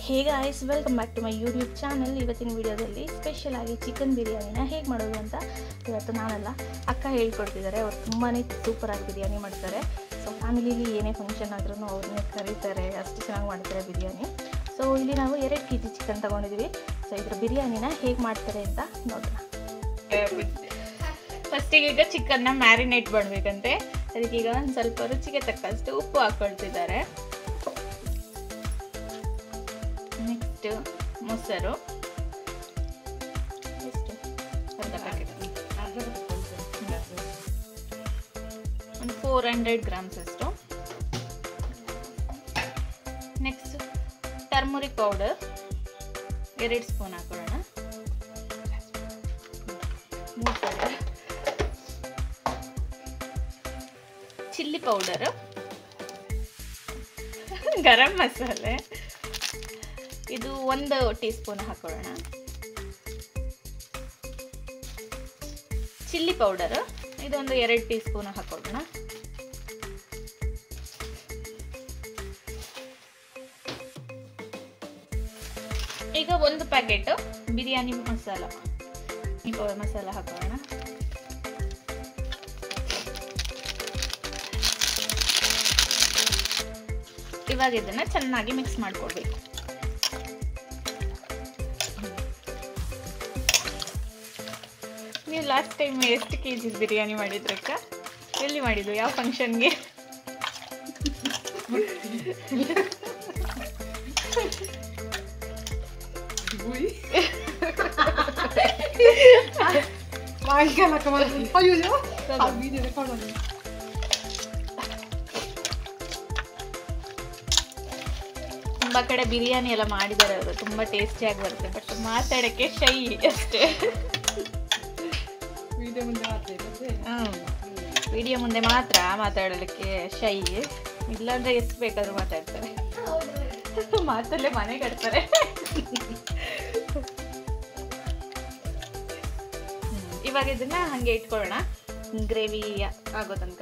ಹೇಗೆ guys welcome back to my YouTube channel ಇವತ್ತಿನ ವಿಡಿಯೋದಲ್ಲಿ ಸ್ಪೆಷಲ್ ಆಗಿ ಚಿಕನ್ ಬಿರಿಯಾನಿನ ಹೇಗೆ ಮಾಡೋದು ಅಂತ ಇವತ್ತು ನಾನಲ್ಲ ಅಕ್ಕ ಹೇಳ್ಕೊಡ್ತಿದ್ದಾರೆ ಅವ್ರು ತುಂಬಾ ಸೂಪರಾಗಿ ಬಿರಿಯಾನಿ ಮಾಡ್ತಾರೆ ಸೊ ಫ್ಯಾಮಿಲಿಲಿ ಏನೇ ಫಂಕ್ಷನ್ ಆದ್ರೂ ಅವ್ರನ್ನೇ ಕರೀತಾರೆ ಅಷ್ಟು ಚೆನ್ನಾಗಿ ಮಾಡ್ತಾರೆ ಬಿರಿಯಾನಿ ಸೊ ಇಲ್ಲಿ ನಾವು ಎರಡು ಕೆ ಜಿ ಚಿಕನ್ ತೊಗೊಂಡಿದ್ದೀವಿ ಸೊ ಇದ್ರ ಬಿರಿಯಾನಿನ ಹೇಗೆ ಮಾಡ್ತಾರೆ ಅಂತ ನೋಡೋಣ ಫಸ್ಟಿಗೆ ಈಗ ಚಿಕನ್ನ ಮ್ಯಾರಿನೇಟ್ ಮಾಡಬೇಕಂತೆ ಅದಕ್ಕೀಗ ಒಂದು ಸ್ವಲ್ಪ ರುಚಿಗೆ ತಕ್ಕಷ್ಟು ಉಪ್ಪು ಹಾಕ್ಕೊಳ್ತಿದ್ದಾರೆ ನೆಕ್ಸ್ಟ್ ಮೊಸರು ಎಷ್ಟು ಅರ್ಧ ಪ್ಯಾಕೆಟ್ ಒಂದು ಫೋರ್ ಹಂಡ್ರೆಡ್ ಗ್ರಾಮ್ಸ್ ಅಷ್ಟು ನೆಕ್ಸ್ಟ್ ಟರ್ಮರಿಕ್ ಪೌಡರ್ ಎರಡು ಸ್ಪೂನ್ ಹಾಕೊಳ್ಳೋಣ ಮೂರು powder chilli powder garam masala ಇದು ಒಂದು ಟೀ ಸ್ಪೂನ್ ಹಾಕೊಳ್ಳೋಣ ಚಿಲ್ಲಿ ಪೌಡರ್ ಇದೊಂದು ಎರಡು ಟೀ ಸ್ಪೂನ್ ಹಾಕೊಳ್ಳೋಣ ಈಗ ಒಂದು ಪ್ಯಾಕೆಟ್ ಬಿರಿಯಾನಿ ಮಸಾಲ ಮಸಾಲ ಹಾಕೊಳ್ಳೋಣ ಇವಾಗ ಇದನ್ನ ಚೆನ್ನಾಗಿ ಮಿಕ್ಸ್ ಮಾಡ್ಕೊಡ್ಬೇಕು ನೀವು ಲಾಸ್ಟ್ ಟೈಮ್ ಎಷ್ಟು ಕೆ ಜಿ ಬಿರಿಯಾನಿ ಮಾಡಿದ್ರಕ್ಕ ಎಲ್ಲಿ ಮಾಡಿದ್ದು ಯಾವ ಫಂಕ್ಷನ್ಗೆ Manca la cámara. Ay, yo, yo. Al video de cámara. ತುಂಬಾ ಕಡೆ ಬಿರಿಯಾನಿ ಎಲ್ಲ ಮಾಡಿದ್ದಾರೆ ಅವರು ತುಂಬಾ ಟೇಸ್ಟಿಯಾಗಿ ಬರುತ್ತೆ ಬಟ್ ಮಾತಾಡಕ್ಕೆ ಶೈ ಅಷ್ಟೇ Video ಮುಂದೆ ಮಾತಾಡ್ತಿದ್ದೆ. ವಿಡಿಯೋ ಮುಂದೆ ಮಾತ್ರ ಮಾತಾಡಲಿಕ್ಕೆ ಶೈ ಇಲ್ಲಾಂದ್ರೆ ಎಷ್ಟು ಬೇಕಾದ್ರೂ ಮಾತಾಡ್ತಾರೆ ಮಾತಲ್ಲೇ ಮನೆ ಕಟ್ತಾರೆ ಹ್ಮ್. ಇವಾಗ ಇದನ್ನ ಹಂಗೆ ಇಟ್ಕೊಳ್ಳೋಣ ಗ್ರೇವಿ ಆಗೋ ತನಕ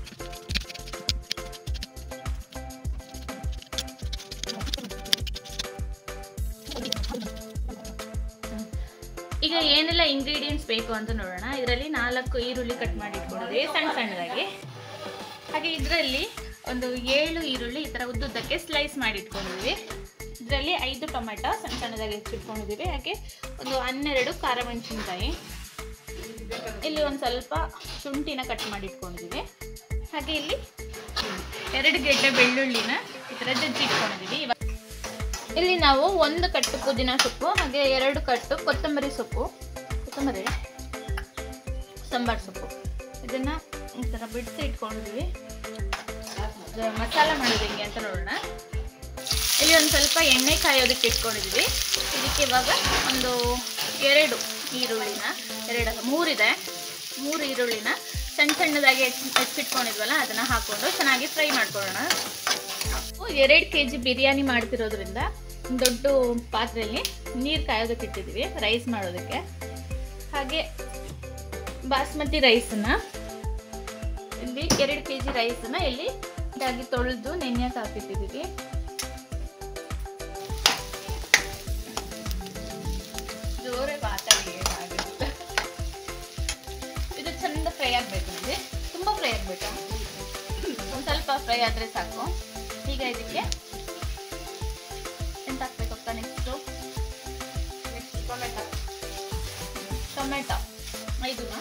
ಈಗ ಏನೆಲ್ಲ ಇಂಗ್ರೀಡಿಯೆಂಟ್ಸ್ ಬೇಕು ಅಂತ ನೋಡೋಣ ಇದರಲ್ಲಿ ನಾಲ್ಕು ಈರುಳ್ಳಿ ಕಟ್ ಮಾಡಿ ಇಟ್ಕೊಂಡಿದ್ದೀವಿ ಸಣ್ಣ ಸಣ್ಣದಾಗಿ ಹಾಗೆ ಇದರಲ್ಲಿ ಒಂದು ಏಳು ಈರುಳ್ಳಿ ಈ ಥರ ಉದ್ದುದ್ದಕ್ಕೆ ಸ್ಲೈಸ್ ಮಾಡಿ ಇಟ್ಕೊಂಡಿದ್ದೀವಿ ಇದರಲ್ಲಿ ಐದು ಟೊಮೆಟೊ ಸಣ್ಣ ಸಣ್ಣದಾಗಿ ಹೆಚ್ಚಿಟ್ಕೊಂಡಿದ್ದೀವಿ ಹಾಗೆ ಒಂದು ಹನ್ನೆರಡು ಖಾರ ಮೆಣಸಿನ್ಕಾಯಿ ಇಲ್ಲಿ ಒಂದು ಸ್ವಲ್ಪ ಶುಂಠಿನ ಕಟ್ ಮಾಡಿ ಇಟ್ಕೊಂಡಿದ್ದೀವಿ ಹಾಗೆ ಇಲ್ಲಿ ಎರಡು ಗೆಡ್ಡೆ ಬೆಳ್ಳುಳ್ಳಿನ ಈ ಥರ ಜಜ್ಜಿ ಇಟ್ಕೊಂಡಿದ್ದೀವಿ ಇವಾಗ ಇಲ್ಲಿ ನಾವು ಒಂದು ಕಟ್ಟು ಪುದೀನ ಸೊಪ್ಪು ಹಾಗೆ ಎರಡು ಕಟ್ಟು ಕೊತ್ತಂಬರಿ ಸೊಪ್ಪು ಕೊತ್ತಂಬರಿ ಸಾಂಬಾರ್ ಸೊಪ್ಪು ಇದನ್ನ ಈ ಥರ ಬಿಡಿಸಿ ಇಟ್ಕೊಂಡಿದ್ದೀವಿ ಇದು ಮಸಾಲ ಮಾಡೋದು ಹೆಂಗೆ ಅಂತ ನೋಡೋಣ ಇಲ್ಲಿ ಒಂದು ಸ್ವಲ್ಪ ಎಣ್ಣೆ ಕಾಯೋದಕ್ಕೆ ಇಟ್ಕೊಂಡಿದ್ದೀವಿ ಇದಕ್ಕೆ ಇವಾಗ ಒಂದು ಎರಡು ಈರುಳ್ಳಿನ ಎರಡು ಮೂರಿದೆ ಮೂರು ಈರುಳ್ಳಿನ ಸಣ್ಣ ಸಣ್ಣದಾಗಿ ಹೆಚ್ಚ್ ಹೆಚ್ಚಿಟ್ಕೊಂಡಿದ್ವಲ್ಲ ಅದನ್ನು ಹಾಕ್ಕೊಂಡು ಚೆನ್ನಾಗಿ ಫ್ರೈ ಮಾಡ್ಕೊಳ್ಳೋಣ ನಾವು ಎರಡು ಕೆ ಜಿ ಬಿರಿಯಾನಿ ಮಾಡ್ತಿರೋದ್ರಿಂದ ದೊಡ್ಡ ಪಾತ್ರೆಯಲ್ಲಿ ನೀರು ಕಾಯೋದಕ್ಕೆ ಇಟ್ಟಿದ್ದೀವಿ ರೈಸ್ ಮಾಡೋದಕ್ಕೆ ಹಾಗೆ ಬಾಸ್ಮತಿ ರೈಸನ್ನ ಇಲ್ಲಿ ಎರಡು ಕೆ ಜಿ ರೈಸನ್ನ ಇಲ್ಲಿ ಇದಾಗಿ ತೊಳೆದು ನೆನೆಯಕ್ಕೆ ಹಾಕಿಟ್ಟಿದ್ದೀವಿ ಜೋರೇ ಮಾತಾಡಿ ಆಗುತ್ತೆ ಇದು ಚಂದ ಫ್ರೈ ಆಗಬೇಕು ನಮಗೆ ತುಂಬ ಫ್ರೈ ಆಗಬೇಕು ಒಂದು ಸ್ವಲ್ಪ ಫ್ರೈ ಆದರೆ ಸಾಕು ಈಗ ಇದಕ್ಕೆ ಎಂತ ಹಾಕ್ಬೇಕಪ್ಪ ನೆಕ್ಸ್ಟು ನೆಕ್ಸ್ಟ್ ಟೊಮೆಟೊ ಟೊಮೆಟೊ ಐದುನ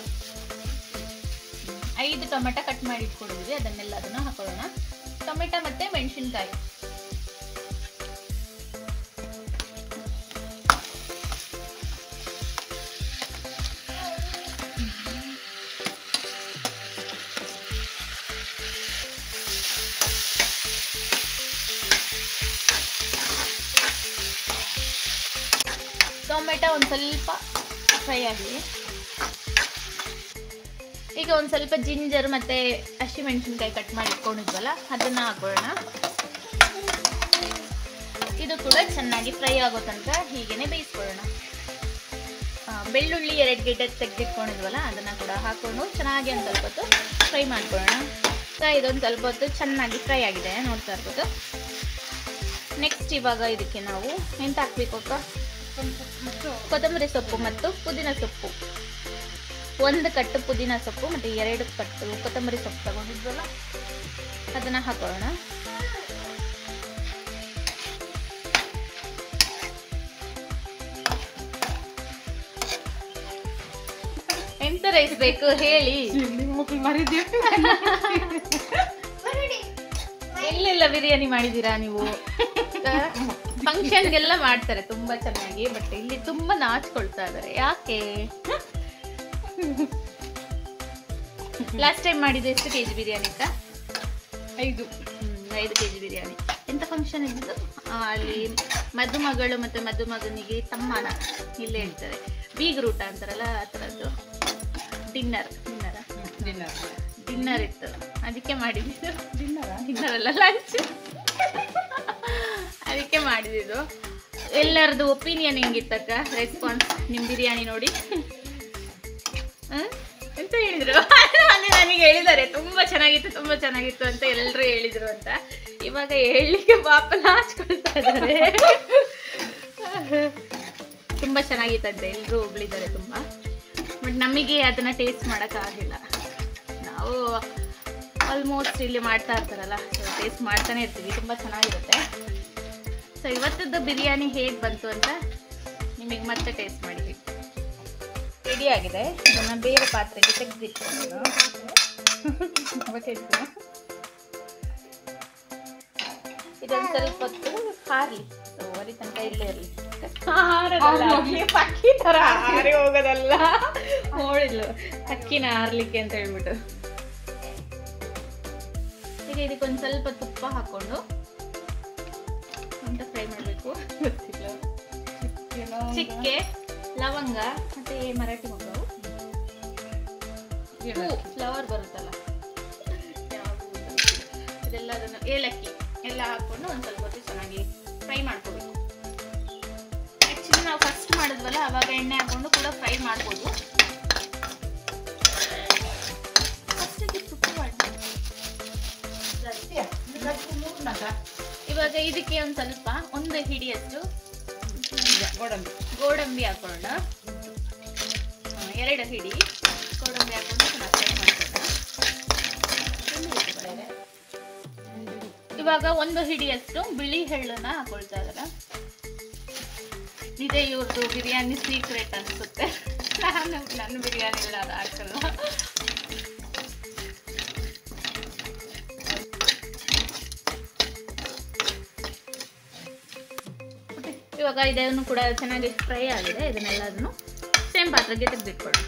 ಐದು ಟೊಮೆಟೊ ಕಟ್ ಮಾಡಿ ಇಟ್ಕೊಂಡಿದ್ವಿ ಅದನ್ನೆಲ್ಲ ಅದನ್ನು ಹಾಕೊಳ್ಳೋಣ ಟೊಮೆಟೊ ಮತ್ತು ಮೆಣಸಿನ್ಕಾಯಿ ಟೊಮೆಟೊ ಒಂದು ಸ್ವಲ್ಪ ಫ್ರೈ ಆಗಲಿ ಈಗ ಒಂದು ಸ್ವಲ್ಪ ಜಿಂಜರ್ ಮತ್ತು ಹಸಿಮೆಣಸಿನ್ಕಾಯಿ ಕಟ್ ಮಾಡಿ ಇಟ್ಕೊಂಡಿದ್ವಲ್ಲ ಅದನ್ನು ಹಾಕೊಳ್ಳೋಣ ಇದು ಕೂಡ ಚೆನ್ನಾಗಿ ಫ್ರೈ ಆಗೋ ತನಕ ಹೀಗೇನೆ ಬೇಯಿಸ್ಕೊಳ್ಳೋಣ ಆ, ಬೆಳ್ಳುಳ್ಳಿ ಎರಡು ಗೆಡ್ಡೆ ತೆಗೆದಿಟ್ಕೊಂಡಿದ್ವಲ್ಲ ಅದನ್ನು ಕೂಡ ಹಾಕೊಂಡು ಚೆನ್ನಾಗಿ ಒಂದು ಸ್ವಲ್ಪ ಹೊತ್ತು ಫ್ರೈ ಮಾಡ್ಕೊಳ್ಳೋಣ ಈಗ ಇದೊಂದು ಸ್ವಲ್ಪ ಹೊತ್ತು ಚೆನ್ನಾಗಿ ಫ್ರೈ ಆಗಿದೆ ನೋಡ್ತಾ ಇರ್ಬೋದು ನೆಕ್ಸ್ಟ್ ಇವಾಗ ಇದಕ್ಕೆ ನಾವು ಎಂತ ಹಾಕ್ಬೇಕು ಅಕ್ಕ ಮತ್ತು ಕೊತ್ತಂಬರಿ ಸೊಪ್ಪು ಮತ್ತು ಪುದೀನ ಸೊಪ್ಪು ಒಂದು ಕಟ್ಟು ಪುದೀನ ಸೊಪ್ಪು ಮತ್ತು ಎರಡು ಕಟ್ಟು ಕೊತ್ತಂಬರಿ ಸೊಪ್ಪು ತಗೊಂಡಿದ್ವಲ್ಲ ಅದನ್ನ ಹಾಕೋಣ ಎಂತ ರೈಸ್ ಬೇಕು ಹೇಳಿ ನಿಮ್ಮ ಮಕ್ಕಳು ಮರಿದ್ದೀವಿ ಎಲ್ಲೆಲ್ಲ ಬಿರಿಯಾನಿ ಮಾಡಿದೀರಾ ನೀವು ಫಂಕ್ಷನ್ಗೆಲ್ಲ ಮಾಡ್ತಾರೆ ತುಂಬಾ ಚೆನ್ನಾಗಿ ಬಟ್ ಇಲ್ಲಿ ತುಂಬಾ ನಾಚ್ಕೊಳ್ತಾ ಇದಾರೆ ಯಾಕೆ ಲಾಸ್ಟ್ ಟೈಮ್ ಮಾಡಿದ್ದು ಎಷ್ಟು ಕೆಜಿ ಬಿರಿಯಾನಿ ಅಕ್ಕ ಐದು ಹ್ಮ್, ಐದು ಕೆಜಿ ಬಿರಿಯಾನಿ ಎಂತ ಫಂಕ್ಷನ್ ಇದ್ದು ಅಲ್ಲಿ ಮದುಮಗಳು ಮತ್ತೆ ಮದುಮಗನಿಗೆ ತಮ್ಮನ ಇಲ್ಲೇ ಹೇಳ್ತಾರೆ ಬೀಗರೂಟ ಅಂತಾರಲ್ಲ ಆ ಥರದ್ದು ಡಿನ್ನರ್ ಡಿನ್ನರ ಡಿನ್ನರ್ ಡಿನ್ನರ್ ಇತ್ತು ಅದಕ್ಕೆ ಮಾಡಿದ್ದು ಡಿನ್ನರ ಡಿನ್ನರ್ ಅಲ್ಲ ಲಂಚ್ ಅದಕ್ಕೆ ಮಾಡಿದ್ದು ಎಲ್ಲರದು ಒಪಿನಿಯನ್ ಹೆಂಗಿತ್ತಕ್ಕ ರೆಸ್ಪಾನ್ಸ್ ನಿಮ್ ಬಿರಿಯಾನಿ ನೋಡಿ ಹ? ಎಂತ ಹೇಳಿದ್ರು ಅಲ್ಲಿ ನನಗೆ ಹೇಳಿದ್ದಾರೆ ತುಂಬಾ ಚೆನ್ನಾಗಿತ್ತು ತುಂಬಾ ಚೆನ್ನಾಗಿತ್ತು ಅಂತ ಎಲ್ಲರೂ ಹೇಳಿದ್ರು ಅಂತ ಇವಾಗ ಹೇಳಲಿಕ್ಕೆ ಪಾಪ ನಾಚ್ಕೊಳ್ತಾ ಇದ್ದಾರೆ ತುಂಬಾ ಚೆನ್ನಾಗಿತ್ತಂತೆ ಎಲ್ಲರೂ ಹೊಗಳಿದ್ದಾರೆ ತುಂಬಾ ಬಟ್ ನಮಗೆ ಅದನ್ನ ಟೇಸ್ಟ್ ಆಗಿಲ್ಲ ನಾವು ಆಲ್ಮೋಸ್ಟ್ ಇಲ್ಲಿ ಮಾಡ್ತಾ ಇರ್ತಾರಲ್ಲ ಸೊ ಟೇಸ್ಟ್ ಮಾಡ್ತಾನೆ ಇರ್ತೀವಿ ತುಂಬ ಚೆನ್ನಾಗಿರುತ್ತೆ ಸೊ ಇವತ್ತದ್ದು ಬಿರಿಯಾನಿ ಹೇಗೆ ಬಂತು ಅಂತ ನಿಮಗೆ ಮತ್ತೆ ಟೇಸ್ಟ್ ಮಾಡಿ ರೆಡಿ ಆಗಿದೆ ಇದನ್ನು ಬೇರೆ ಪಾತ್ರೆಗೆ ತೆಗೆದಿಟ್ಕೊಂಡು ಇದೊಂದು ಸ್ವಲ್ಪ ಹೊತ್ತು ಹಾರಲಿ ಸೊ ಅಲ್ಲಿ ತನಕ ಇಲ್ಲೇ ಇರಲಿ ಅಕ್ಕಿ ತರ ಹಾರಿ ಹೋಗೋದಲ್ಲ ನೋಡಿದ್ಲು ಅಕ್ಕಿನ ಹಾರ್ಲಿಕ್ಕೆ ಅಂತ ಹೇಳ್ಬಿಟ್ಟು ಈಗ ಇದಕ್ಕೊಂದು ಸ್ವಲ್ಪ ತುಪ್ಪ ಹಾಕೊಂಡು ಅಂತ ಫ್ರೈ ಮಾಡಬೇಕು ಗೊತ್ತಿಲ್ಲ ಚಿಕ್ಕೆ ಲವಂಗ ಮತ್ತೆ ಮರಾಠಿ ಮೊಗ್ಗು ಫ್ಲವರ್ ಬರುತ್ತಲ್ಲ ಯಾವುದು ಗೊತ್ತಿಲ್ಲ. ಇದೆಲ್ಲ ಅದನ್ನು ಏಲಕ್ಕಿ ಎಲ್ಲ ಹಾಕೊಂಡು ಒಂದು ಸ್ವಲ್ಪ ಹೊತ್ತು ಚೆನ್ನಾಗಿ ಫ್ರೈ ಮಾಡ್ಕೋಬೇಕು ಆ್ಯಕ್ಚುಲಿ ನಾವು ಫಸ್ಟ್ ಮಾಡಿದ್ವಲ್ಲ ಅವಾಗ ಎಣ್ಣೆ ಹಾಕೊಂಡು ಕೂಡ ಫ್ರೈ ಮಾಡ್ಬೋದು ಫಸ್ಟಿಗೆ ತುಪ್ಪ ಮಾಡ್ಬೋದು ಇವಾಗ ಇದಕ್ಕೆ ಒಂದು ಸ್ವಲ್ಪ ಒಂದು ಹಿಡಿಯಷ್ಟು ಗೋಡಂಬಿ ಗೋಡಂಬಿ ಹಾಕೋಣ ಆ, ಎರಡು ಹಿಡಿ ಗೋಡಂಬಿ ಹಾಕೊಂಡು ಚೆನ್ನಾಗಿ ಫ್ರೈ ಮಾಡ್ಕೊಳ್ಳೋಣ ಇವಾಗ ಒಂದು ಹಿಡಿಯಷ್ಟು ಬಿಳಿ ಎಳ್ಳನ್ನ ಹಾಕೊಳ್ತಾ ಇದ್ದಾರೆ ಇದೇ ಇವ್ರದ್ದು ಬಿರಿಯಾನಿ ಸೀಕ್ರೆಟ್ ಅನ್ಸುತ್ತೆ ನಾನು ನನ್ನ ಬಿರಿಯಾನಿ ಅದು ಹಾಕಲ್ಲ ಇವಾಗ ಇದನ್ನು ಕೂಡ ಚೆನ್ನಾಗಿ ಫ್ರೈ ಆಗಿದೆ ಇದನ್ನೆಲ್ಲದನ್ನು ಸೇಮ್ ಪಾತ್ರೆಗೆ ತೆಗೆದಿಟ್ಕೊಳ್ಳೋಣ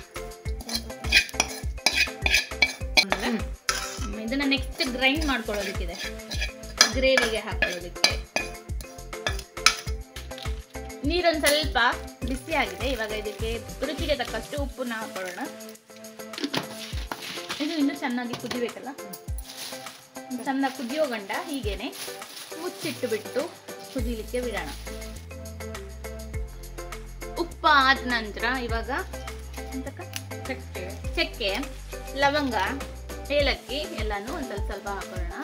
ಇದನ್ನ ನೆಕ್ಸ್ಟ್ ಗ್ರೈಂಡ್ ಮಾಡ್ಕೊಳ್ಳೋದಕ್ಕಿದೆ ಗ್ರೇವಿಗೆ ಹಾಕೊಳ್ಳೋದಕ್ಕೆ ನೀರೊಂದು ಸ್ವಲ್ಪ ಬಿಸಿ ಆಗಿದೆ ಇವಾಗ ಇದಕ್ಕೆ ರುಚಿಗೆ ತಕ್ಕಷ್ಟು ಉಪ್ಪನ್ನ ಹಾಕೊಳ್ಳೋಣ ಇದು ಇನ್ನೂ ಚೆನ್ನಾಗಿ ಕುದಿಬೇಕಲ್ಲ ಚೆನ್ನಾಗಿ ಕುದಿಯೋ ಗಂಡ ಹೀಗೇನೆ ಮುಚ್ಚಿಟ್ಟು ಬಿಟ್ಟು ಕುದಿಲಿಕ್ಕೆ ಬಿಡೋಣ ಉಪ್ಪು ಆದ ನಂತರ ಇವಾಗ ಎಂತಕ್ಕ? ಚಕ್ಕೆ ಚಕ್ಕೆ ಲವಂಗ ಏಲಕ್ಕಿ ಎಲ್ಲಾನು ಒಂದು ಸ್ವಲ್ಪ ಸ್ವಲ್ಪ ಹಾಕೊಳ್ಳೋಣ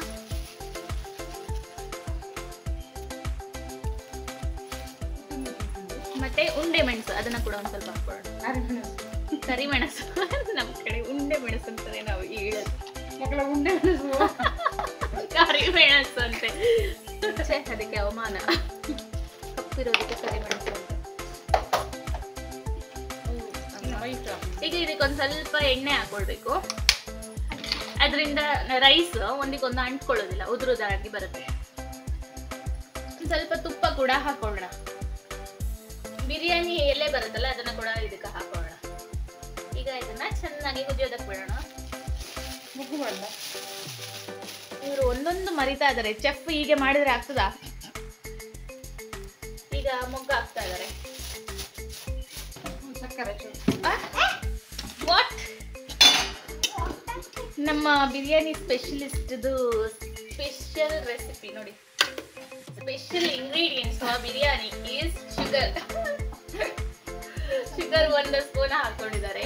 ಮತ್ತೆ ಉಂಡೆ ಮೆಣಸು ಅದನ್ನ ಕೂಡ ಒಂದು ಸ್ವಲ್ಪ ಹಾಕೊಳ್ಳೋಣ ಅರಿಮೆಣಸು ಕರಿಮೆಣಸು ನಮ್ಮ ಕಡೆ ಉಂಡೆ ಮೆಣಸು ಅಂತಾನೆ ನಾವು ಹೇಳೋದು ಮಕ್ಕಳ ಉಂಡೆ ಮೆಣಸು ಕರಿಮೆಣಸು ಅಂತೆ ಛೆ, ಅದಕ್ಕೆ ಅವಮಾನ ಕಪ್ಪಿರೋದಕ್ಕೆ ಕರಿಮೆಣಸು ಅಂತ ಈಗ ಇದಕ್ಕೊಂದು ಸ್ವಲ್ಪ ಎಣ್ಣೆ ಹಾಕೊಳ್ಬೇಕು ಅದರಿಂದ ರೈಸ್ ಒಂದಿಗೊಂದು ಅಂಟ್ಕೊಳ್ಳೋದಿಲ್ಲ ಉದುರುದಾಗಿ ಬರುತ್ತೆ ಒಂದ್ ಸ್ವಲ್ಪ ತುಪ್ಪ ಕೂಡ ಹಾಕೊಳ್ಳೋಣ ಬಿರಿಯಾನಿ ಎಲೆ ಬರುತ್ತಲ್ಲ ಅದನ್ನ ಕೂಡ ಇದಕ್ಕೆ ಹಾಕೊಳ್ಳೋಣ ಈಗ ಇದನ್ನ ಚೆನ್ನಾಗಿ ಕುದಿಯೋದಕ್ಕೆ ಬಿಡೋಣ ಮುಗು ಬಣ್ಣ ಇವರು ಒಂದೊಂದು ಮರಿತಾ ಇದಾರೆ ಚೆಫ್ ಹೀಗೆ ಮಾಡಿದ್ರೆ ಆಗ್ತದಾ ಈಗ ಮೊಗ್ಗು ಹಾಕ್ತಾ ಇದಾರೆ ಸಕ್ಕರೆ ಚೂರು. ವಾಟ್ ನಮ್ಮ ಬಿರಿಯಾನಿ ಸ್ಪೆಷಲಿಸ್ಟ್ದು ಸ್ಪೆಷಲ್ ರೆಸಿಪಿ ನೋಡಿ ಸ್ಪೆಷಲ್ ಇಂಗ್ರೀಡಿಯೆಂಟ್ಸ್ ಆ ಬಿರಿಯಾನಿ ಈಸ್ ಶುಗರ್ ಶುಗರ್ ಒಂದು ಸ್ಪೂನ್ ಹಾಕೊಂಡಿದ್ದಾರೆ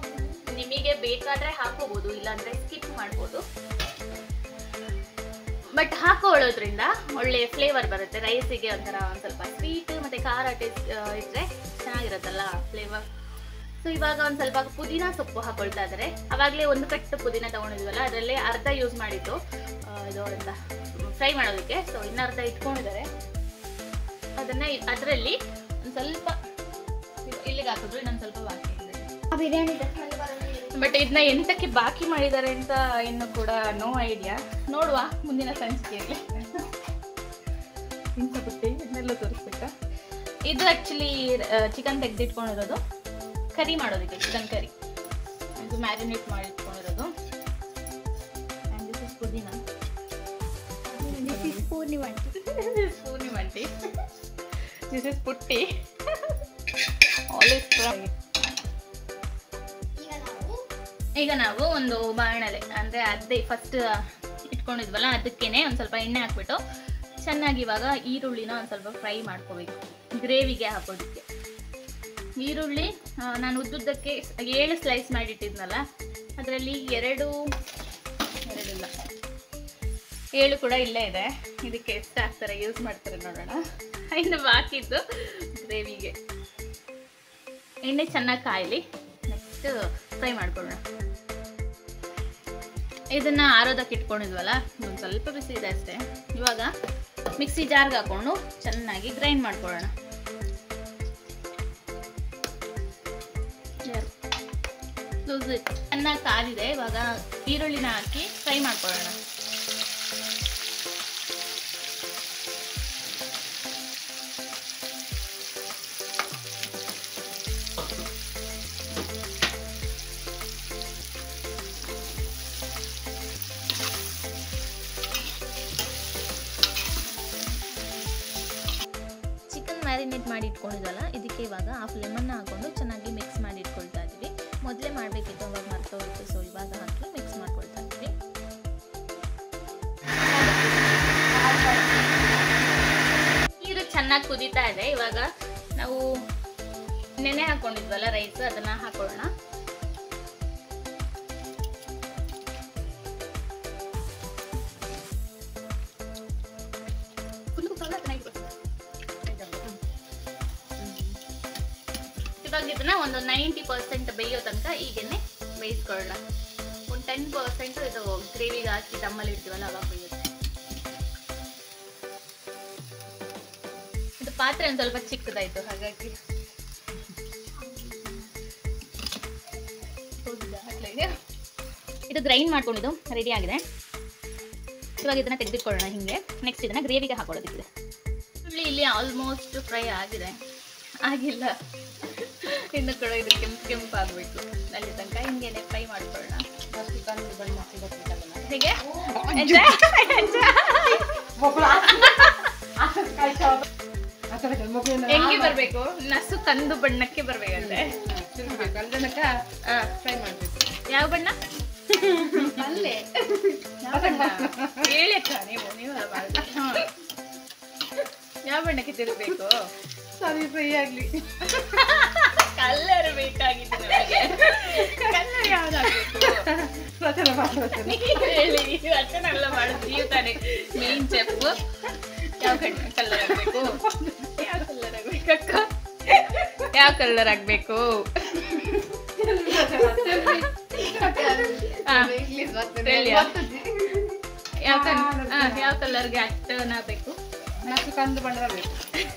ನಿಮಗೆ ಬೇಕಾದ್ರೆ ಹಾಕೋಬಹುದು ಇಲ್ಲಾಂದ್ರೆ ಸ್ಕಿಪ್ ಮಾಡ್ಬೋದು ಬಟ್ ಹಾಕೊಳ್ಳೋದ್ರಿಂದ ಒಳ್ಳೆ ಫ್ಲೇವರ್ ಬರುತ್ತೆ ರೈಸಿಗೆ ಒಂಥರ ಒಂದು ಸ್ವಲ್ಪ ಸ್ವೀಟ್ ಮತ್ತು ಖಾರ ಟೇಸ್ಟ್ ಇದ್ರೆ ಚೆನ್ನಾಗಿರುತ್ತಲ್ಲ ಫ್ಲೇವರ್ ಸೊ ಇವಾಗ ಒಂದು ಸ್ವಲ್ಪ ಪುದೀನ ಸೊಪ್ಪು ಹಾಕೊಳ್ತಾ ಇದ್ದಾರೆ ಅವಾಗಲೇ ಒಂದು ಕಟ್ಟು ಪುದೀನ ತೊಗೊಂಡಿದ್ವಲ್ಲ ಅದರಲ್ಲೇ ಅರ್ಧ ಯೂಸ್ ಮಾಡಿದ್ದು ಆ, ಇದು ಅಂತ ಫ್ರೈ ಮಾಡೋದಕ್ಕೆ ಸೊ ಇನ್ನು ಅರ್ಧ ಇಟ್ಕೊಂಡಿದ್ದಾರೆ ಅದನ್ನ ಅದರಲ್ಲಿ ಒಂದು ಸ್ವಲ್ಪ ಇದು ಇಲ್ಲಿಗೆ ಹಾಕಿದ್ರು ಇನ್ನೊಂದು ಸ್ವಲ್ಪ ಬಾಕಿ ಇದೆ ಬಿರಿಯಾನಿ ಬಟ್ ಇದನ್ನ ಎಂತಕ್ಕೆ ಬಾಕಿ ಮಾಡಿದ್ದಾರೆ ಅಂತ ಇನ್ನು ಕೂಡ ನೋ ಐಡಿಯಾ ನೋಡುವ ಮುಂದಿನ ಸಂಚಿಕೆಯಲ್ಲಿ ಇಂಥ ಬುಟ್ಟಿ ಇದನ್ನೆಲ್ಲ ತೋರಿಸ್ಬೇಕಾ ಇದು ಆ್ಯಕ್ಚುಲಿ ಚಿಕನ್ ತೆಗೆದಿಟ್ಕೊಂಡಿರೋದು ಕರಿ ಮಾಡೋದಕ್ಕೆ ಚಿಕನ್ ಕರಿ ಇದು ಮ್ಯಾರಿನೇಟ್ ಮಾಡಿ ಇಟ್ಕೊಂಡಿರೋದು and this is pudina Purnima Purni ಮಂಟಿ this is Putti olive fry ಈಗ ನಾವು ಈಗ ನಾವು ಒಂದು ಬಾಣಲೆ ಅಂದರೆ ಅದೇ ಫಸ್ಟ್ ಇಟ್ಕೊಂಡಿದ್ವಲ್ಲ ಅದಕ್ಕೇನೆ ಒಂದು ಸ್ವಲ್ಪ ಎಣ್ಣೆ ಹಾಕ್ಬಿಟ್ಟು ಚೆನ್ನಾಗಿ ಇವಾಗ ಈರುಳ್ಳಿನ ಒಂದು ಸ್ವಲ್ಪ ಫ್ರೈ ಮಾಡ್ಕೋಬೇಕು ಗ್ರೇವಿಗೆ ಹಾಕೋದಕ್ಕೆ ಈರುಳ್ಳಿ ಆ, ನಾನು ಉದ್ದುದ್ದಕ್ಕೆ ಏಳು ಸ್ಲೈಸ್ ಮಾಡಿಟ್ಟಿದ್ನಲ್ಲ ಅದರಲ್ಲಿ ಎರಡು ಎರಡಿಲ್ಲ ಏಳು ಕೂಡ ಇಲ್ಲೇ ಇದೆ ಇದಕ್ಕೆ ಎಷ್ಟು ಹಾಕ್ತಾರೆ ಯೂಸ್ ಮಾಡ್ತಾರೆ ನೋಡೋಣ ಇನ್ನು ಬಾಕಿದ್ದು ಗ್ರೇವಿಗೆ ಎಣ್ಣೆ ಚೆನ್ನಾಗಿ ಕಾಯಲಿ ನೆಕ್ಸ್ಟ್ ಫ್ರೈ ಮಾಡ್ಕೊಳ್ಳೋಣ ಇದನ್ನ ಆರೋದಕ್ಕೆ ಇಟ್ಕೊಂಡಿದ್ವಲ್ಲ ಒಂದು ಸ್ವಲ್ಪ ಬಿಸಿ ಇದೆ ಅಷ್ಟೇ ಇವಾಗ ಮಿಕ್ಸಿ ಜಾರ್ಗೆ ಹಾಕೊಂಡು ಚೆನ್ನಾಗಿ ಗ್ರೈಂಡ್ ಮಾಡ್ಕೊಳ್ಳೋಣ ಲೂಸ್ ಇಟ್. ಚೆನ್ನಾಗಿ ಕಾದಿದೆ ಇವಾಗ ಈರುಳ್ಳಿನ ಹಾಕಿ ಫ್ರೈ ಮಾಡ್ಕೊಳ್ಳೋಣ ಚಿಕನ್ ಮ್ಯಾರಿನೇಟ್ ಮಾಡಿ ಇಟ್ಕೊಂಡಿದ್ವಲ್ಲ ಇದಕ್ಕೆ ಇವಾಗ ಹಾಫ್ ಲೆಮನ್ನ ಹಾಕೊಂಡು ಚೆನ್ನಾಗಿ ಮಿಕ್ಸ್ ಮಾಡಿ ಇಟ್ಕೊಳ್ತಾ ಇದ್ದೀವಿ ಮೊದಲೇ ಮಾಡಬೇಕಿತ್ತು ಅವಾಗ ಮರ್ತೋಗಿತ್ತು ಸೊ ಇವಾಗ ಹಾಕಿ ಮಿಕ್ಸ್ ಮಾಡ್ಕೊಳ್ತಾ ಇದ್ದೀವಿ ನೀರು ಚೆನ್ನಾಗಿ ಕುದೀತಾ ಇದೆ ಇವಾಗ ನಾವು ನೆನೆ ಹಾಕೊಂಡಿದ್ವಲ್ಲ ರೈಸ್ ಅದನ್ನ ಹಾಕೊಳ್ಳೋಣ ಫುಲ್ ಕುಕ್ಕಲ್ಲ ಚೆನ್ನಾಗಿ ಇವಾಗ ಇದನ್ನ ಒಂದು ನೈಂಟಿ ಪರ್ಸೆಂಟ್ ಬೇಯೋ ತನಕ ಈಗೇನೆ ಬೇಯಿಸ್ಕೊಳ್ಳೋಣ ಒಂದು ಟೆನ್ ಪರ್ಸೆಂಟ್ ಇದು ಗ್ರೇವಿಗೆ ಹಾಕಿ ದಮ್ಮಲ್ಲಿ ಇಡ್ತೀವಲ್ಲ ಅವಾಗ ಬೇಯುತ್ತೆ ಇದು ಪಾತ್ರೆ ಒಂದು ಸ್ವಲ್ಪ ಚಿಕ್ಕದಾಯ್ತು ಹಾಗಾಗಿ ಹೌದಾ? ಹಾಕ್ಲಿಕ್ಕೆ? ಇದು ಗ್ರೈಂಡ್ ಮಾಡ್ಕೊಂಡಿದ್ದು ರೆಡಿ ಆಗಿದೆ ಇವಾಗ ಇದನ್ನ ತೆಗೆದಿಟ್ಕೊಳ್ಳೋಣ ಹಿಂಗೆ ನೆಕ್ಸ್ಟ್ ಇದನ್ನ ಗ್ರೇವಿಗೆ ಹಾಕೊಳ್ಳೋದಕ್ಕಿದೆ ಈರುಳ್ಳಿ ಇಲ್ಲಿ ಆಲ್ಮೋಸ್ಟ್ ಫ್ರೈ ಆಗಿದೆ ಆಗಿಲ್ಲ ಇನ್ನು ಕೂಡ ಇದು ಕೆಂಪು ಕೆಂಪು ಆಗಬೇಕು ಅಲ್ಲಿ ತನಕ ಹಿಂಗೇನೆ ಫ್ರೈ ಮಾಡ್ಕೊಳ್ಳೋಣ ಹೇಗೆ ಹೆಂಗೆ ಬರ್ಬೇಕು ನಸು ಕಂದು ಬಣ್ಣಕ್ಕೆ ಬರ್ಬೇಕಂತೆ ಹಾ. ಫ್ರೈ ಮಾಡ್ಬೇಕು ಯಾವ ಬಣ್ಣ ಯಾವ ಬಣ್ಣ ಹೇಳಕ್ಕ ನೀವು ನೀವು ಮಾಡ್ಬೇಕು. ಹಾ. ಯಾವ ಬಣ್ಣಕ್ಕೆ ತಿರುಗಬೇಕು ಸರಿ ಫ್ರೈ ಆಗ್ಲಿ ಕಲ್ಲರ್ ಬೇಕಾಗಿತ್ತು ನಮಗೆ ಕಲ್ಲರ್ ಯಾವ್ದಾಗಬೇಕು ರಚನೆ ಮಾಡ್ಬೇಕು ಹೇಳಿ ಅಷ್ಟನ್ನೆಲ್ಲ ಮಾಡೋದು ನೀವು ತಾನೇ ಮೇನ್ ಚೆಫ್ ಯಾವ ಕಣ್ಣು ಕಲ್ಲರ್ ಆಗ್ಬೇಕು ಯಾವ ಕಲ್ಲರ್ ಆಗ್ಬೇಕಕ್ಕ ಯಾವ ಕಲ್ಲರ್ ಆಗ್ಬೇಕು ಹಾ, ಹೇಳಿ. ಯಾವ ಕಲ್- ಹಾ, ಯಾವ ಕಲರ್ಗೆ ಅಟ್ಟನ ಬೇಕು ನಸು ಕಂದು ಬಣ್ಣ ಬೇಕು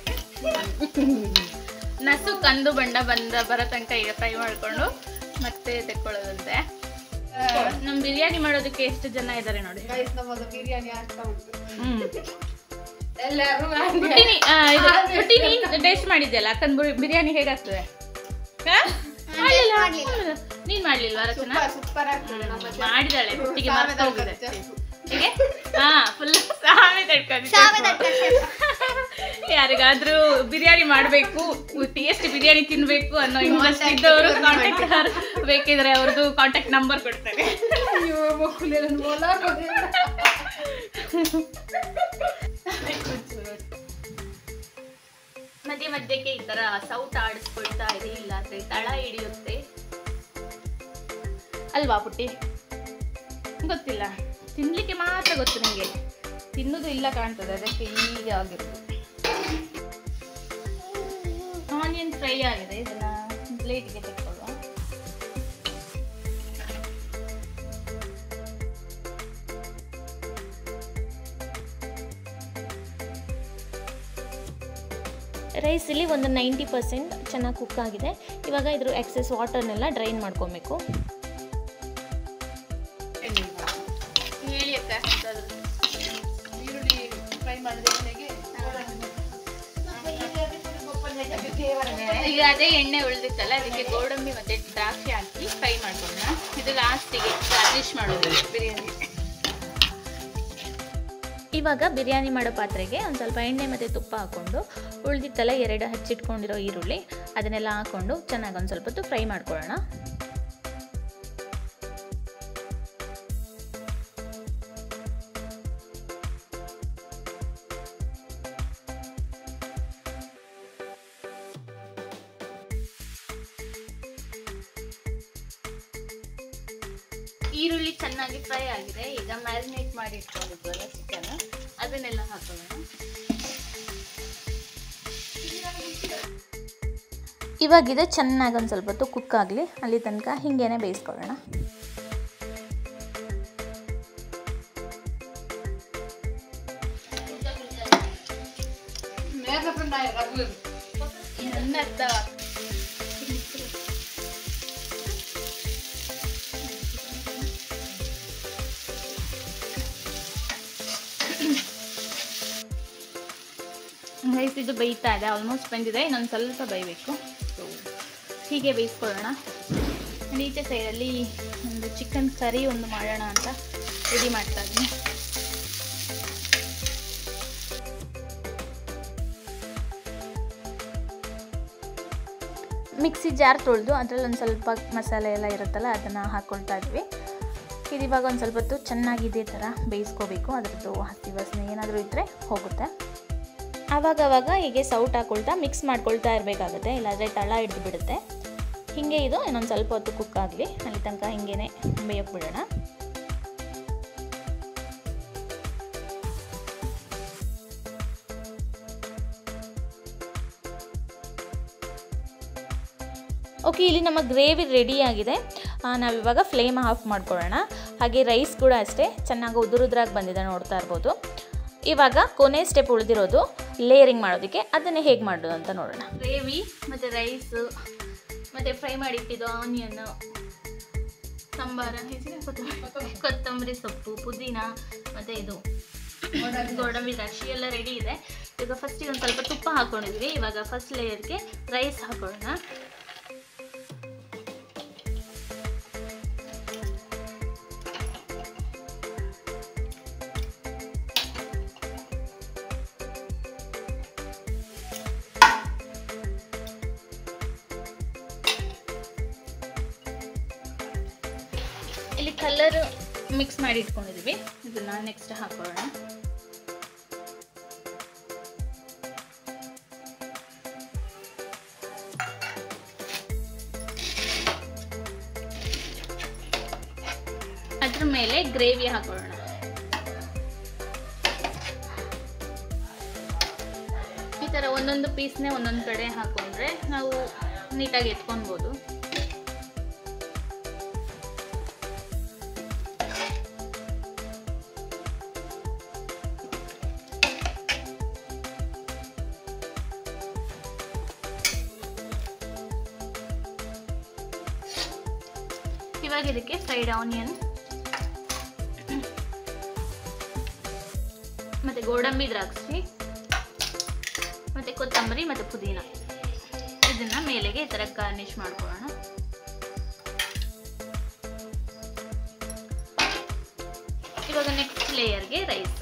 ನಸು ಕಂದು ಬಣ್ಣ ಬಂದ ಬರೋ ತನಕ ಈಗ ಫ್ರೈ ಮಾಡ್ಕೊಂಡು ಮತ್ತೆ ತೆಕ್ಕೊಳ್ಳೋದಂತೆ ನಮ್ ಬಿರಿಯಾನಿ ಮಾಡೋದಕ್ಕೆ ಎಷ್ಟು ಜನ ಇದ್ದಾರೆ ನೋಡಿ ಗೈಸ್ ನಮ್ಮದು ಬಿರಿಯಾನಿ ಆಗ್ತಾ ಉಂಟು ಹ್ಮ್ ಎಲ್ಲರೂ ಪುಟ್ಟಿನಿ ಆ, ಇದು ಪುಟ್ಟಿನಿ ಟೇಸ್ಟ್ ಮಾಡಿದ್ಯಲ್ಲ ಅಕ್ಕನ್ ಬುರಿ- ಬಿರಿಯಾನಿ ಹೇಗಾಗ್ತದೆ ಹಾ? ಮಾಡ್ಲಿಲ್ಲ? ಮಾಡ್ಲಿಲ್ಲ. ನೀನ್ ಮಾಡ್ಲಿಲ್ವಾ ರಚನಾ ಸೂಪರ್ ಆಗ್ತದೆ ನಮ್ಮ ಹ್ಮ್, ಮಾಡಿದಾಳೆ ಪುಟ್ಟಿಗೆ ಮರ್ತ ಹೋಗಿದೆ ಖರ್ಚು. ಹೇಗೆ ಹಾ ಫುಲ್ ಸಾಮೆ ತಡ್ಕೊಂಡು ಸಾವೆ ತಡ್ಕೊಂಡು. ಯಾರಿಗಾದ್ರೂ ಬಿರಿಯಾನಿ ಮಾಡಬೇಕು ಟೇಸ್ಟ್ ಬಿರಿಯಾನಿ ತಿನ್ಬೇಕು ಅನ್ನೋ ಇಂಟ್ರೆಸ್ಟ್ ಇದ್ದವರು ಕಾಂಟ್ಯಾಕ್ಟ್ ಬೇಕಿದ್ರೆ ಅವ್ರದ್ದು ಕಾಂಟ್ಯಾಕ್ಟ್ ನಂಬರ್ ಕೊಡ್ತಾರೆ ಅಯ್ಯೋ ಮಕ್ಕಳು ನನ್ನ ಮೊಲಾರ್ ಬಂದಿಲ್ಲ. ಮಧ್ಯೆ ಮಧ್ಯಕ್ಕೆ ಈ ತರ ಸೌಟ್ ಆಡಿಸ್ಕೊಳ್ತಾ ಇದೆ ಇಲ್ಲಾಂದ್ರೆ ತಳ ಹಿಡಿಯುತ್ತೆ ಅಲ್ವಾ ಪುಟ್ಟಿ ಗೊತ್ತಿಲ್ಲ ತಿನ್ಲಿಕ್ಕೆ ಮಾತ್ರ ಗೊತ್ತು ನಿಂಗೆ ತಿನ್ನೋದು ಇಲ್ಲ ಕಾಣ್ತದೆ ಅದಕ್ಕೆ ಹೀಗೆ ಆಗಿರೋದು ಆನಿಯನ್ ಫ್ರೈ ಆಗಿದೆ ಇದನ್ನ ಪ್ಲೇಟ್ಗೆ ತೆಕ್ಕೊಳ್ಳುವ ರೈಸ್ ಇಲ್ಲಿ ಒಂದು ನೈಂಟಿ ಪರ್ಸೆಂಟ್ ಚೆನ್ನಾಗಿ ಕುಕ್ ಆಗಿದೆ ಇವಾಗ ಇದ್ರ ಎಕ್ಸೆಸ್ ವಾಟರ್ನೆಲ್ಲ ಡ್ರೈನ್ ಮಾಡ್ಕೊಬೇಕು ಹೇಳಿ ಅಕ್ಕ ಈರುಳ್ಳಿ ಫ್ರೈ ಮಾಡಿದ ಎಣ್ಣೆಗೆ ಈಗ ಅದೇ ಎಣ್ಣೆ ಉಳಿದಿತ್ತಲ್ಲ ಅದಕ್ಕೆ ಗೋಡಂಬಿ ಮತ್ತೆ ದ್ರಾಕ್ಷಿ ಹಾಕಿ ಫ್ರೈ ಮಾಡ್ಕೊಳ್ಳೋಣ ಇದು ಲಾಸ್ಟಿಗೆ ಗಾರ್ನಿಶ್ ಮಾಡೋದು ಬಿರಿಯಾನಿ ಇವಾಗ ಬಿರಿಯಾನಿ ಮಾಡೋ ಪಾತ್ರೆಗೆ ಒಂದು ಸ್ವಲ್ಪ ಎಣ್ಣೆ ಮತ್ತು ತುಪ್ಪ ಹಾಕ್ಕೊಂಡು ಉಳಿದಿತ್ತಲ್ಲ ಎರಡು ಹಚ್ಚಿಟ್ಕೊಂಡಿರೋ ಈರುಳ್ಳಿ ಅದನ್ನೆಲ್ಲ ಹಾಕ್ಕೊಂಡು ಚೆನ್ನಾಗಿ ಒಂದು ಸ್ವಲ್ಪ ಹೊತ್ತು ಫ್ರೈ ಮಾಡ್ಕೊಳ್ಳೋಣ ಈರುಳ್ಳಿ ಚೆನ್ನಾಗಿ ಫ್ರೈ ಆಗಿದೆ ಈಗ ಮ್ಯಾರಿನೇಟ್ ಮಾಡಿ ಇಟ್ಕೊಂಡಿದ್ವಲ್ಲ ಚಿಕನ್ ಅದನ್ನೆಲ್ಲ ಹಾಕೊಳ್ಳೋಣ ಇವಾಗ ಇದು ಚೆನ್ನಾಗಿ ಒಂದು ಸ್ವಲ್ಪ ಹೊತ್ತು ಕುಕ್ ಆಗಲಿ ಅಲ್ಲಿ ತನಕ ಹಿಂಗೇನೆ ಬೇಯಿಸ್ಕೊಳ್ಳೋಣ മേഘപ്പുണ്ടായ കറിവ് ನನ್ನ ಅರ್ಥ ರೈಸ್ ಇದು ಬೇಯ್ತಾ ಇದೆ ಆಲ್ಮೋಸ್ಟ್ ಬಂದಿದೆ ಇನ್ನೊಂದು ಸ್ವಲ್ಪ ಬೇಯಬೇಕು ಸೊ ಹೀಗೆ ಬೇಯಿಸ್ಕೊಳ್ಳೋಣ And ಈಚೆ ಸೈಡಲ್ಲಿ ಒಂದು ಚಿಕನ್ ಕರಿ ಒಂದು ಮಾಡೋಣ ಅಂತ ರೆಡಿ ಮಾಡ್ತಾ ಇದ್ದೀನಿ ಮಿಕ್ಸಿ ಜಾರ್ ತೊಳೆದು ಅದರಲ್ಲಿ ಒಂದು ಸ್ವಲ್ಪ ಮಸಾಲೆ ಎಲ್ಲ ಇರುತ್ತಲ್ಲ ಅದನ್ನು ಹಾಕ್ಕೊಳ್ತಾ ಇದ್ವಿ ಇದು ಇವಾಗ ಒಂದು ಸ್ವಲ್ಪ ಹೊತ್ತು ಚೆನ್ನಾಗಿ ಇದೇ ಥರ ಬೇಯಿಸ್ಕೋಬೇಕು ಅದರದ್ದು ಹಸಿ ವಾಸನೆ ಏನಾದರೂ ಇದ್ದರೆ ಹೋಗುತ್ತೆ ಆವಾಗ ಆವಾಗ ಹೀಗೆ ಸೌಟ್ ಹಾಕ್ಕೊಳ್ತಾ ಮಿಕ್ಸ್ ಮಾಡ್ಕೊಳ್ತಾ ಇರಬೇಕಾಗುತ್ತೆ ಇಲ್ಲಾಂದರೆ ತಳ ಹಿಡಿದು ಬಿಡುತ್ತೆ ಹೀಗೆ ಇದು ಇನ್ನೊಂದು ಸ್ವಲ್ಪ ಹೊತ್ತು ಕುಕ್ ಆಗಲಿ ಅಲ್ಲಿ ತನಕ ಹಿಂಗೇನೆ ಬೇಯಕ್ಕೆ ಬಿಡೋಣ ಓಕೆ ಇಲ್ಲಿ ನಮ್ಮ ಗ್ರೇವಿ ರೆಡಿ ಆಗಿದೆ ಆ, ನಾವಿವಾಗ ಫ್ಲೇಮ್ ಆಫ್ ಮಾಡ್ಕೊಳ್ಳೋಣ ಹಾಗೆ ರೈಸ್ ಕೂಡ ಅಷ್ಟೇ ಚೆನ್ನಾಗಿ ಉದುರುದ್ರಾಗಿ ಬಂದಿದೆ ನೋಡ್ತಾ ಇರ್ಬೋದು ಇವಾಗ ಕೊನೆ ಸ್ಟೆಪ್ ಉಳಿದಿರೋದು ಲೇಯರಿಂಗ್ ಮಾಡೋದಕ್ಕೆ ಅದನ್ನೇ ಹೇಗೆ ಮಾಡೋದು ಅಂತ ನೋಡೋಣ ಗ್ರೇವಿ ಮತ್ತು ರೈಸು ಮತ್ತು ಫ್ರೈ ಮಾಡಿಟ್ಟಿದ್ದು ಆನಿಯನ್ ಸಾಂಬಾರ ಹೆಸರು ಕೊತ್ತಂಬರಿ ಕೊತ್ತಂಬರಿ ಸೊಪ್ಪು ಪುದೀನ ಮತ್ತು ಇದು ಗೋಡಂಬಿ ದ್ರಾಕ್ಷಿ ಎಲ್ಲ ರೆಡಿ ಇದೆ ಈಗ ಫಸ್ಟಿಗೆ ಒಂದು ಸ್ವಲ್ಪ ತುಪ್ಪ ಹಾಕ್ಕೊಂಡಿದ್ವಿ ಇವಾಗ ಫಸ್ಟ್ ಲೇಯರ್ಗೆ ರೈಸ್ ಹಾಕೊಳ್ಳೋಣ ಇಲ್ಲಿ ಕಲರ್ ಮಿಕ್ಸ್ ಮಾಡಿ ಇಟ್ಕೊಂಡಿದ್ವಿ ಇದನ್ನ ನೆಕ್ಸ್ಟ್ ಹಾಕೊಳ್ಳೋಣ ಅದ್ರ ಮೇಲೆ ಗ್ರೇವಿ ಹಾಕೊಳ್ಳೋಣ ಈ ತರ ಒಂದೊಂದು ಪೀಸ್ನೇ ಒಂದೊಂದು ಕಡೆ ಹಾಕೊಂಡ್ರೆ ನಾವು ನೀಟಾಗಿ ಎತ್ಕೊಳ್ಬೋದು ಇವಾಗ ಇದಕ್ಕೆ ಫ್ರೈಡ್ ಆನಿಯನ್ ಮತ್ತೆ ಗೋಡಂಬಿ ದ್ರಾಕ್ಷಿ ಮತ್ತೆ ಕೊತ್ತಂಬರಿ ಮತ್ತೆ ಪುದೀನ ಇದನ್ನ ಮೇಲೆಗೆ ಈ ತರ ಗಾರ್ನಿಶ್ ಮಾಡ್ಕೊಳ್ಳೋಣ ಇವಾಗ ನೆಕ್ಸ್ಟ್ ಲೇಯರ್ಗೆ ರೈಸ್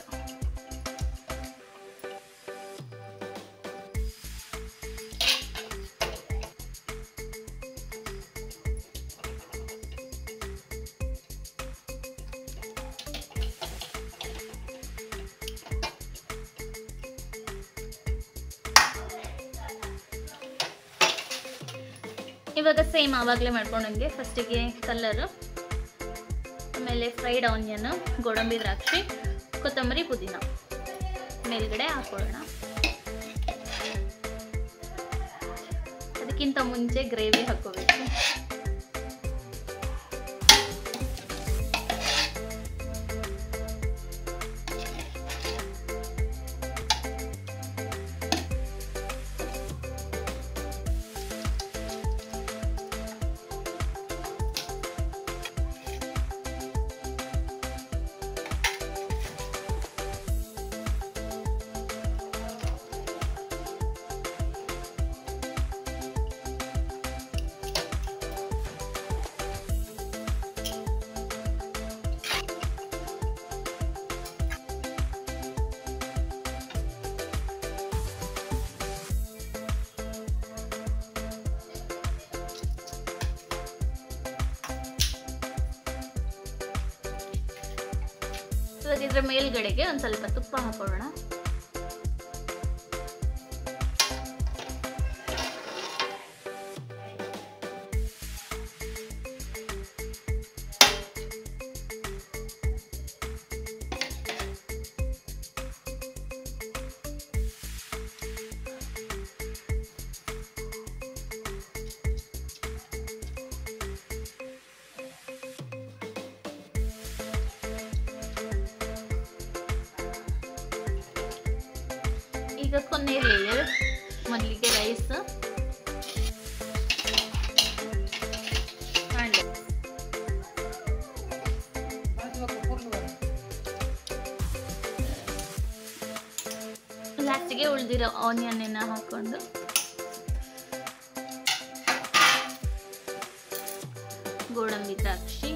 ಇವಾಗ ಸೇಮ್ ಆವಾಗಲೇ ಮಾಡ್ಕೊಂಡಂಗೆ ಫಸ್ಟಿಗೆ ಕಲರು ಆಮೇಲೆ ಫ್ರೈಡ್ ಆನಿಯನ್ ಗೋಡಂಬಿ ದ್ರಾಕ್ಷಿ ಕೊತ್ತಂಬರಿ ಪುದೀನ ಮೇಲ್ಗಡೆ ಹಾಕೊಳ್ಳೋಣ ಅದಕ್ಕಿಂತ ಮುಂಚೆ ಗ್ರೇವಿ ಹಾಕೋಬೇಕು ಇವಾಗ ಇದ್ರ ಮೇಲ್ಗಡೆಗೆ ಒಂದು ಸ್ವಲ್ಪ ತುಪ್ಪ ಹಾಕೊಳ್ಳೋಣ ಈಗ ಕೊನೆ ಲೇಯರ್ ಮೊದಲಿಗೆ ರೈಸ್ ಲಾಸ್ಟಿಗೆ ಉಳಿದಿರೋ ಆನಿಯನ್ ಹಾಕೊಂಡು ಗೋಡಂಬಿ ದ್ರಾಕ್ಷಿ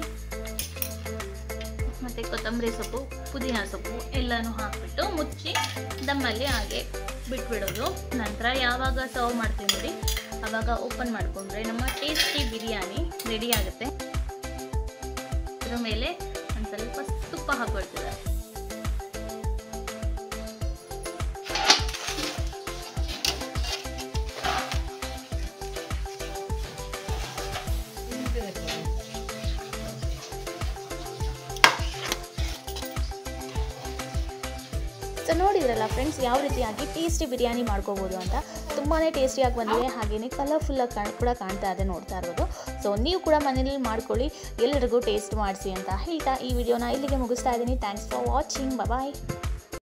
ಮತ್ತೆ ಕೊತ್ತಂಬರಿ ಸೊಪ್ಪು ಪುದೀನ ಸೊಪ್ಪು ಎಲ್ಲನೂ ಹಾಕ್ಬಿಟ್ಟು ಮುಚ್ಚಿ ದಮ್ಮಲ್ಲಿ ಹಾಗೆ ಬಿಟ್ಬಿಡೋದು ನಂತರ ಯಾವಾಗ ಸರ್ವ್ ಮಾಡ್ತೀವಿ ನೋಡಿ ಆವಾಗ ಓಪನ್ ಮಾಡಿಕೊಂಡ್ರೆ ನಮ್ಮ ಟೇಸ್ಟಿ ಬಿರಿಯಾನಿ ರೆಡಿ ಆಗುತ್ತೆ ಅದ್ರ ಮೇಲೆ ಒಂದು ಸ್ವಲ್ಪ ತುಪ್ಪ ಹಾಕೊಳ್ತಿದ್ದಾರೆ ಸೊ ನೋಡಿದ್ರಲ್ಲ ಫ್ರೆಂಡ್ಸ್ ಯಾವ ರೀತಿಯಾಗಿ ಟೇಸ್ಟಿ ಬಿರಿಯಾನಿ ಮಾಡ್ಕೋಬೋದು ಅಂತ ತುಂಬಾ ಟೇಸ್ಟಿಯಾಗಿ ಬಂದಿದೆ ಹಾಗೆಯೇ ಕಲರ್ಫುಲ್ಲಾಗಿ ಕಾಣ್ ಕೂಡ ಕಾಣ್ತಾ ಇದೆ ನೋಡ್ತಾ ಇರ್ಬೋದು ಸೊ ನೀವು ಕೂಡ ಮನೇಲಿ ಮಾಡ್ಕೊಳ್ಳಿ ಎಲ್ಲರಿಗೂ ಟೇಸ್ಟ್ ಮಾಡಿಸಿ ಅಂತ ಹೇಳ್ತಾ ಈ ವಿಡಿಯೋನ ಇಲ್ಲಿಗೆ ಮುಗಿಸ್ತಾ ಇದ್ದೀನಿ ಥ್ಯಾಂಕ್ಸ್ ಫಾರ್ ವಾಚಿಂಗ್ ಬಾಯ್